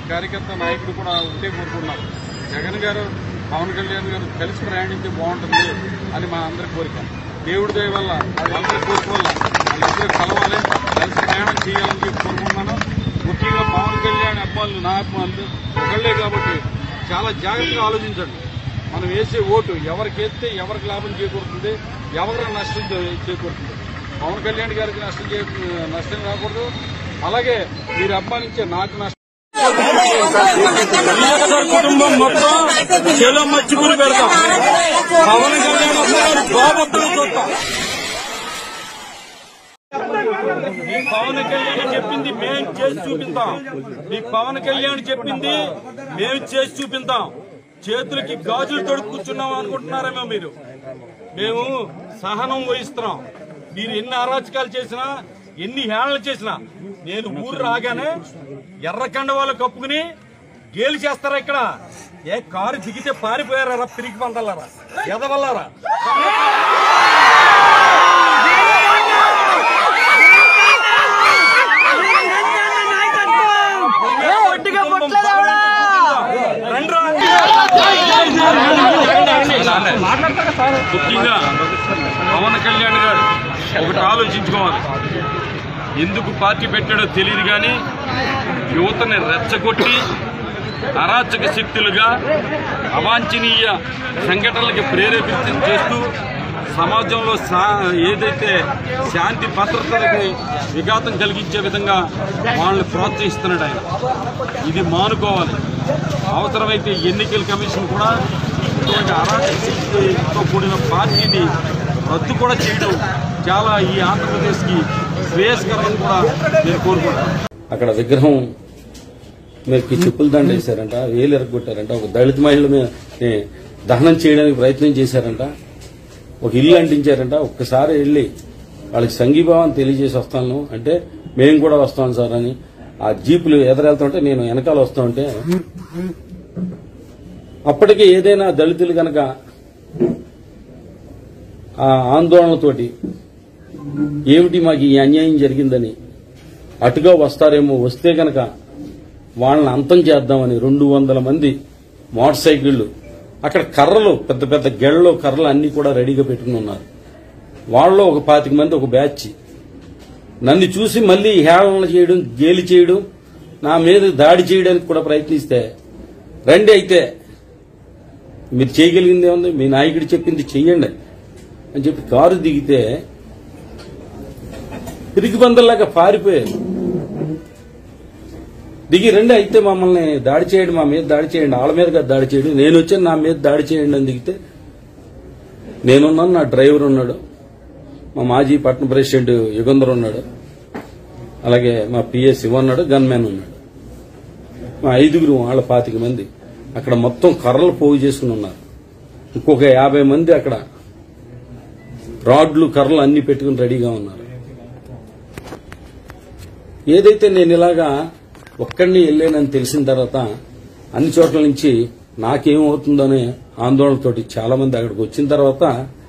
కార్యకర్త నాయకుడు కూడా ఒకటే కోరుకున్నారు జగన్ గారు పవన్ కళ్యాణ్ గారు కలిసి ప్రయాణించి బాగుంటుంది అని మా అందరి కోరిక దేవుడి దయ వల్ల అందరి కోరిక వల్ల వాళ్ళిద్దరు కలవాలి కలిసి ప్రయాణం చేయాలని చెప్పి కోరుకుంటున్నాను ముఖ్యంగా పవన్ కళ్యాణ్ అబ్బాయిలు నా అబ్బాయిలు ఒకళ్ళే కాబట్టి చాలా జాగ్రత్తగా ఆలోచించండి మనం వేసే ఓటు ఎవరికి వేస్తే ఎవరికి లాభం చేకూరుతుంది ఎవరికి నష్టం చే- చేకూరుతుంది పవన్ కళ్యాణ్ గారికి నష్టం చే నష్టం రాకూడదు అలాగే మీరు అభిమానించే నాకు నష్టం వైఎస్ఆర్ కుటుంబం మొత్తం చెలో మచ్చిపులు పెడతాం పవన్ కళ్యాణ్ గారు బాబొత్తులు చూస్తాం మీ పవన్ కళ్యాణ్ చెప్పింది మేం చేసి చూపిస్తాం మీ పవన్ కళ్యాణ్ చెప్పింది మేము చేసి చూపిస్తాం చేతులకి గాజులు తొడుగు కూర్చున్నాం అనుకుంటున్నారేమో మీరు మేము సహనం వహిస్తున్నాం మీరు ఎన్ని అరాచకాలు చేసినా ఎన్ని హేళనలు చేసినా నేను ఊరు రాగానే ఎర్రకండ వాళ్ళు కప్పుకుని గేలు చేస్తారా ఇక్కడ ఏ కారు దిగితే పారిపోయారా పిరికి పందలారా ఎదవల్లారా రండ్రా. ముఖ్యంగా పవన్ కళ్యాణ్ గారు ఒకటి ఆలోచించుకోవాలి ఎందుకు పార్టీ పెట్టాడో తెలియదు కానీ యువతని రెచ్చగొట్టి అరాచక శక్తులుగా అవాంఛనీయ సంఘటనలకి ప్రేరేపించడం చేస్తూ సమాజంలో సా- ఏదైతే శాంతి భద్రతలకి విఘాతం కలిగించే విధంగా వాళ్ళని ప్రోత్సహిస్తున్నాడు ఆయన ఇది మానుకోవాలి అవసరమైతే ఎన్నికల కమిషన్ కూడా ఇటువంటి అరాచక శక్తితో కూడిన పార్టీని రద్దు కూడా చేయడం చాలా ఈ ఆంధ్రప్రదేశ్కి శ్రేయస్కరమని కూడా నేను కోరుకుంటున్నాను అక్కడ విగ్రహం మీదకి చెప్పులు దండ వేశారంట వేలు ఎరగొట్టారంట ఒక దళిత మహిళని దహనం చేయడానికి ప్రయత్నం చేశారంట ఒక ఇల్లు అంటించారంట ఒక్కసారి వెళ్ళి వాళ్ళకి సంఘీభావం తెలియజేసి వస్తాను అంటే మేము కూడా వస్తాం సార్ అని ఆ జీపులు ఎదురెళ్తుంటే నేను వెనకాల వస్తా ఉంటే అప్పటికే ఏదైనా దళితులు గనక ఆ ఆందోళనతోటి ఏమిటి మాకు ఈ అన్యాయం జరిగిందని అటుగా వస్తారేమో వస్తే గనక వాళ్ళని అంతం చేద్దామని రెండు వందల మంది మోటార్ సైకిళ్లు అక్కడ కర్రలు పెద్ద పెద్ద గెళ్ళలో కర్రలు అన్ని కూడా రెడీగా పెట్టుకుని ఉన్నారు వాళ్ళలో ఒక పాతిక మంది ఒక బ్యాచ్ నన్ను చూసి మళ్ళీ హేళన చేయడం గేలి చేయడం నా మీద దాడి చేయడానికి కూడా ప్రయత్నిస్తే రండి అయితే మీరు చేయగలిగింది ఏముంది మీ నాయకుడు చెప్పింది చెయ్యండి అని చెప్పి కారు దిగితే పిరికి బందల్లాగా పారిపోయారు దిగి రండి అయితే మమ్మల్ని దాడి చేయండి మా మీద దాడి చేయండి వాళ్ళ మీద కాదు దాడి చేయండి నేను వచ్చాను నా మీద దాడి చేయండి అని దిగితే నేనున్నాను నా డ్రైవర్ ఉన్నాడు మా మాజీ పట్టణ ప్రెసిడెంట్ యుగంధర్ ఉన్నాడు అలాగే మా పిఏ శివ ఉన్నాడు గన్ మ్యాన్ ఉన్నాడు మా ఐదుగురు వాళ్ళ పాతిక మంది అక్కడ మొత్తం కర్రలు పోగు చేసుకుని ఉన్నారు ఇంకొక యాభై మంది అక్కడ రాడ్లు కర్రలు అన్ని పెట్టుకుని రెడీగా ఉన్నారు ఏదైతే నేను ఇలాగా ఒక్కడిని వెళ్ళానని తెలిసిన తర్వాత అన్ని చోట్ల నుంచి నాకేమవుతుందనే ఆందోళనతోటి చాలా మంది అక్కడికి వచ్చిన తర్వాత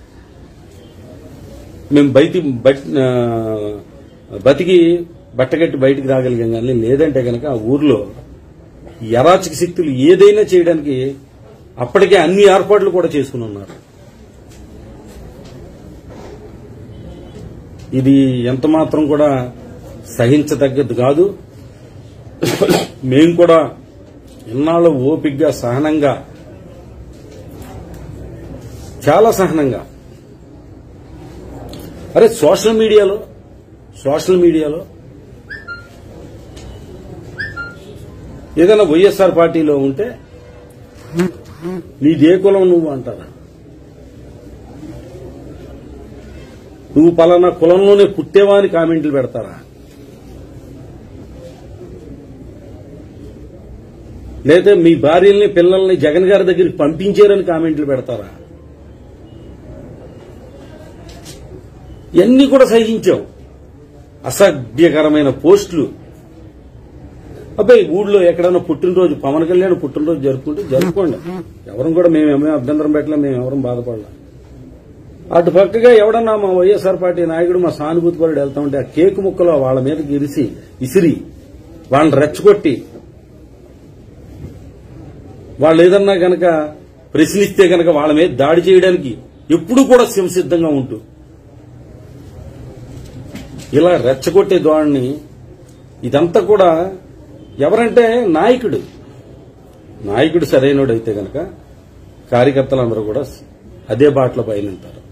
మేము బయటి బట్- ఆ, బతికి బట్టగట్టి బయటికి రాగలిగాం కానీ లేదంటే కనుక ఆ ఊర్లో ఈ అరాచక శక్తులు ఏదైనా చేయడానికి అప్పటికే అన్ని ఏర్పాట్లు కూడా చేసుకుని ఉన్నారు ఇది ఎంత మాత్రం కూడా సహించదగ్గది కాదు మేము కూడా ఇన్నాళ్ళు ఓపిగ్గా సహనంగా చాలా సహనంగా అరే సోషల్ మీడియాలో సోషల్ మీడియాలో ఏదైనా వైఎస్ఆర్ పార్టీలో ఉంటే నీదే కులం నువ్వు అంటారా నువ్వు పలానా కులంలోనే పుట్టేవా అని కామెంట్లు పెడతారా లేదా మీ భార్యల్ని పిల్లల్ని జగన్ గారి దగ్గరికి పంపించారని కామెంట్లు పెడతారా ఇవన్నీ కూడా సహించాం అసభ్యకరమైన పోస్టులు అబ్బాయి ఊళ్ళో ఎక్కడైనా పుట్టినరోజు పవన్ కళ్యాణ్ పుట్టినరోజు జరుపుకుంటే జరుపుకోండి ఎవరం కూడా మేమేమీ అభ్యంతరం పెట్టలే మేము ఎవరం బాధపడలే అటు పక్కగా ఎవడన్నా మా వైఎస్ఆర్ పార్టీ నాయకుడు మా సానుభూతి పరుడు వెళ్తా ఉంటే ఆ కేకు ముక్కలో వాళ్ళ మీదకి ఇరిసి ఇసిరి వాళ్ళని రెచ్చగొట్టి వాళ్ళు ఏదన్నా గనక ప్రశ్నిస్తే గనక వాళ్ళ మీద దాడి చేయడానికి ఎప్పుడు కూడా సంసిద్ధంగా ఉంటూ ఇలా రెచ్చగొట్టే ధోరణి ఇదంతా కూడా ఎవరంటే నాయకుడు నాయకుడు సరైనోడైతే గనక కార్యకర్తలందరూ కూడా అదే బాటలో బయలుంటారు